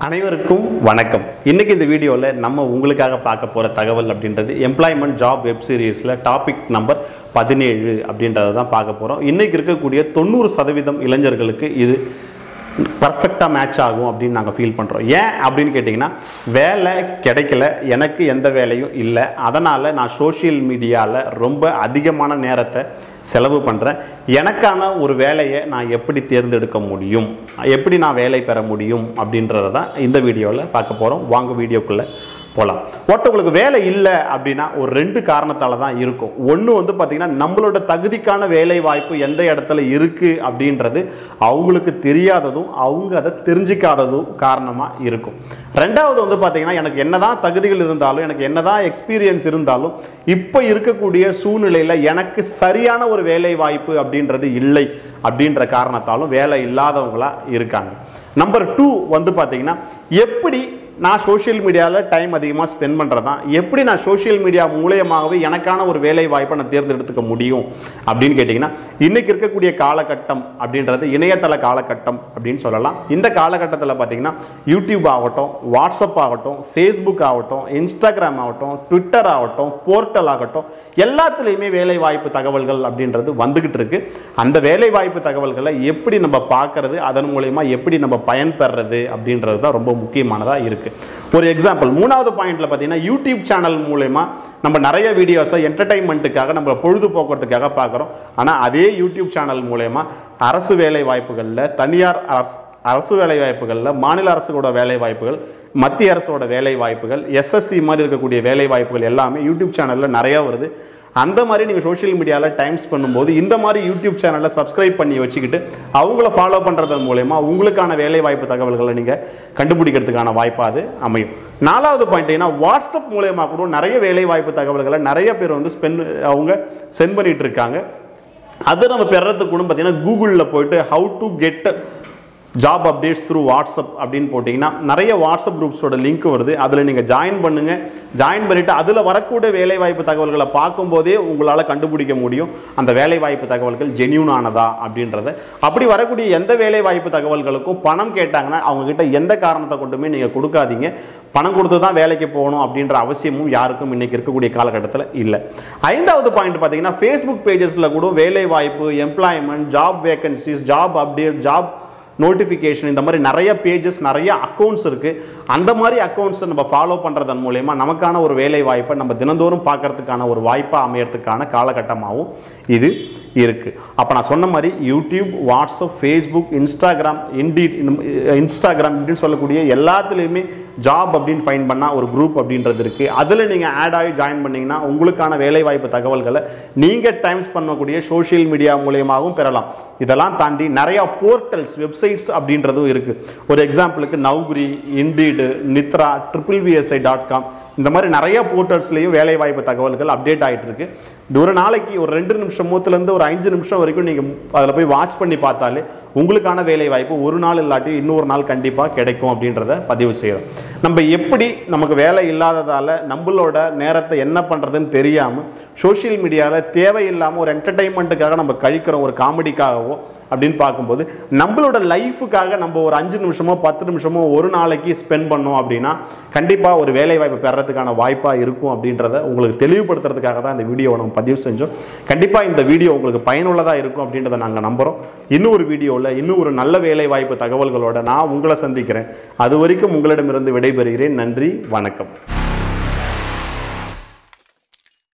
அனைவருக்கும் வணக்கம் இன்னைக்கு இந்த வீடியோவில் நம்ம உங்களுக்காக பார்க்க போகிற தகவல் அப்படின்றது எம்ப்ளாய்மெண்ட் ஜாப் வெப் சீரிஸில் டாபிக் நம்பர் பதினேழு அப்படின்றத தான் பார்க்க போகிறோம் இன்னைக்கு இருக்கக்கூடிய தொண்ணூறு சதவீதம் இளைஞர்களுக்கு இது பர்ஃபெக்டாக மேட்ச் ஆகும் அப்படின்னு நாங்கள் ஃபீல் பண்ணுறோம் ஏன் அப்படின்னு கேட்டிங்கன்னா வேலை கிடைக்கல எனக்கு எந்த வேலையும் இல்லை அதனால் நான் சோஷியல் மீடியாவில் ரொம்ப அதிகமான நேரத்தை செலவு பண்ணுறேன் எனக்கான ஒரு வேலையை நான் எப்படி தேர்ந்தெடுக்க முடியும் எப்படி நான் வேலை பெற முடியும் அப்படின்றத தான் இந்த வீடியோவில் பார்க்க போகிறோம் வாங்க வீடியோக்குள்ளே போகலாம் ஒருத்தவங்களுக்கு வேலை இல்லை அப்படின்னா ஒரு ரெண்டு காரணத்தால் தான் இருக்கும் ஒன்று வந்து பார்த்திங்கன்னா நம்மளோட தகுதிக்கான வேலை வாய்ப்பு எந்த இடத்துல இருக்குது அப்படின்றது அவங்களுக்கு தெரியாததும் அவங்க அதை தெரிஞ்சிக்காததும் காரணமாக இருக்கும் ரெண்டாவது வந்து பார்த்திங்கன்னா எனக்கு என்னதான் தகுதிகள் இருந்தாலும் எனக்கு என்னதான் எக்ஸ்பீரியன்ஸ் இருந்தாலும் இப்போ இருக்கக்கூடிய சூழ்நிலையில் எனக்கு சரியான ஒரு வேலை வாய்ப்பு அப்படின்றது இல்லை அப்படின்ற காரணத்தாலும் வேலை இல்லாதவங்களா இருக்காங்க நம்பர் டூ வந்து பார்த்திங்கன்னா எப்படி நான் சோஷியல் மீடியாவில் டைம் அதிகமாக ஸ்பெண்ட் பண்ணுறது தான் எப்படி நான் சோஷியல் மீடியா மூலியமாகவே எனக்கான ஒரு வேலை வாய்ப்பை நான் தேர்ந்தெடுத்துக்க முடியும் அப்படின்னு கேட்டிங்கன்னா இன்றைக்கி இருக்கக்கூடிய காலகட்டம் அப்படின்றது இணையதள காலகட்டம் அப்படின்னு சொல்லலாம் இந்த காலகட்டத்தில் பார்த்தீங்கன்னா யூடியூப் ஆகட்டும் வாட்ஸ்அப் ஆகட்டும் ஃபேஸ்புக் ஆகட்டும் இன்ஸ்டாகிராம் ஆகட்டும் ட்விட்டர் ஆகட்டும் போர்ட்டல் ஆகட்டும் எல்லாத்துலேயுமே வேலை வாய்ப்பு தகவல்கள் அப்படின்றது வந்துக்கிட்டு இருக்கு அந்த வேலை வாய்ப்பு தகவல்களை எப்படி நம்ம பார்க்கறது அதன் மூலயமா எப்படி நம்ம பயன்பெறது அப்படின்றது தான் ரொம்ப முக்கியமானதாக இருக்குது ஒரு எக்ஸாம்பிள் மூணாவது பாயிண்ட்ல பார்த்தீங்கன்னா யூடியூப் சேனல் மூலயமா நம்ம நிறைய வீடியோஸை என்டர்டைன்மெண்ட்டுக்காக நம்ம பொழுதுபோக்குறதுக்காக பார்க்குறோம் ஆனால் அதே யூடியூப் சேனல் மூலயமா அரசு வேலை வாய்ப்புகளில் தனியார் அரசு அரசு வேலை வாய்ப்புகளில் மாநில அரசுகளோட வேலை வாய்ப்புகள் மத்திய அரசோட வேலை வாய்ப்புகள் எஸ்எஸ்சி மாதிரி இருக்கக்கூடிய வேலை வாய்ப்புகள் எல்லாமே யூடியூப் சேனலில் நிறையா வருது அந்த மாதிரி நீங்கள் சோஷியல் மீடியாவில் டைம்ஸ் பண்ணும்போது இந்த மாதிரி யூடியூப் சேனலை சப்ஸ்கிரைப் பண்ணி வச்சுக்கிட்டு அவங்கள ஃபாலோ பண்ணுறதன் மூலயமா உங்களுக்கான வேலை வாய்ப்பு தகவல்களை நீங்கள் கண்டுபிடிக்கிறதுக்கான வாய்ப்பாக அது அமையும் நாலாவது பாயிண்ட் என்ன வாட்ஸ்அப் மூலயமா கூட நிறைய வேலை வாய்ப்பு தகவல்களை நிறைய பேர் வந்து ஸ்பெண்ட் அவங்க சென்ட் பண்ணிட்டு இருக்காங்க அது நம்ம பெறத்துக்கு கூட பார்த்தீங்கன்னா கூகுளில் போயிட்டு how to get job updates through WhatsApp அப்படின்னு போட்டிங்கன்னா நிறைய வாட்ஸ்அப் குரூப்ஸோட லிங்க் வருது அதில் நீங்கள் ஜாயின் பண்ணுங்கள் ஜாயின் பண்ணிவிட்டு அதில் வரக்கூடிய வேலைவாய்ப்பு தகவல்களை பார்க்கும்போதே உங்களால் கண்டுபிடிக்க முடியும் அந்த வேலைவாய்ப்பு தகவல்கள் ஜென்யூனானதா அப்படின்றத அப்படி வரக்கூடிய எந்த வேலைவாய்ப்பு தகவல்களுக்கும் பணம் கேட்டாங்கன்னா அவங்கக்கிட்ட எந்த காரணத்தை கொண்டுமே நீங்கள் கொடுக்காதீங்க பணம் கொடுத்து தான் வேலைக்கு போகணும் அப்படின்ற அவசியமும் யாருக்கும் இன்றைக்கி இருக்கக்கூடிய காலகட்டத்தில் இல்லை ஐந்தாவது பாயிண்ட் பார்த்தீங்கன்னா ஃபேஸ்புக் பேஜஸில் கூட வேலை வாய்ப்பு employment job vacancies job update job notification இந்த மாதிரி நிறைய பேஜஸ் நிறைய அக்கௌண்ட்ஸ் இருக்குது அந்த மாதிரி அக்கௌண்ட்ஸை நம்ம ஃபாலோ பண்ணுறதன் மூலயமா நமக்கான ஒரு வேலை வாய்ப்பை நம்ம தினந்தோறும் பார்க்கறதுக்கான ஒரு வாய்ப்பாக அமையறதுக்கான காலகட்டமாகவும் இது இருக்குது அப்போ நான் சொன்ன மாதிரி YouTube WhatsApp Facebook Instagram Indeed இந்த இன்ஸ்டாகிராம் இப்படின்னு சொல்லக்கூடிய எல்லாத்துலேயுமே ஜாப் அப்படின்னு ஃபைன் பண்ணால் ஒரு குரூப் அப்படின்றது இருக்குது அதில் நீங்கள் ஆட் ஆகி ஜாயின் பண்ணிங்கன்னா உங்களுக்கான வேலைவாய்ப்பு தகவல்களை நீங்கள் டைம்ஸ் பண்ணக்கூடிய சோஷியல் மீடியா மூலியமாகவும் பெறலாம் இதெல்லாம் தாண்டி நிறையா போர்ட்டல்ஸ் வெப்சைட்ஸ் அப்படின்றதும் இருக்குது ஒரு எக்ஸாம்பிளுக்கு Naukri Indeed Nithra triple VSI dot com இந்த மாதிரி நிறைய போர்ட்டல்ஸ்லேயும் வேலைவாய்ப்பு தகவல்கள் அப்டேட் ஆகிட்டு இருக்கு இது ஒரு நாளைக்கு ஒரு ரெண்டு நிமிஷமோத்துலேருந்து ஒரு அஞ்சு நிமிஷம் வரைக்கும் நீங்கள் அதில் போய் வாட்ச் பண்ணி பார்த்தாலே உங்களுக்கான வேலை வாய்ப்பு ஒரு நாள் இல்லாட்டி இன்னொரு நாள் கண்டிப்பாக கிடைக்கும் அப்படின்றத பதிவு செய்கிறோம் நம்ம எப்படி நமக்கு வேலை இல்லாததால் நம்மளோட நேரத்தை என்ன பண்ணுறதுன்னு தெரியாமல் சோஷியல் மீடியாவில் தேவையில்லாமல் ஒரு என்டர்டைன்மெண்ட்டுக்காக நம்ம கழிக்கிறோம் ஒரு காமெடிக்காகவோ அப்படின்னு பார்க்கும்போது நம்மளோட லைஃபுக்காக நம்ம ஒரு அஞ்சு நிமிஷமோ பத்து நிமிஷமோ ஒரு நாளைக்கு ஸ்பெண்ட் பண்ணோம் அப்படின்னா கண்டிப்பாக ஒரு வேலை வாய்ப்பு பெறறதுக்கான வாய்ப்பாக இருக்கும் அப்படின்றத உங்களுக்கு தெளிவுபடுத்துறதுக்காக தான் இந்த வீடியோவை நம்ம பதிவு செஞ்சோம் கண்டிப்பாக இந்த வீடியோ உங்களுக்கு பயனுள்ளதாக இருக்கும் அப்படின்றத நாங்கள் நம்புகிறோம் இன்னும் ஒரு வீடியோவில் இன்னும் ஒரு நல்ல வேலை வாய்ப்பு தகவல்களோட நான் உங்களை சந்திக்கிறேன் அது வரைக்கும் உங்களிடமிருந்து விடைபெறுகிறேன் நன்றி வணக்கம்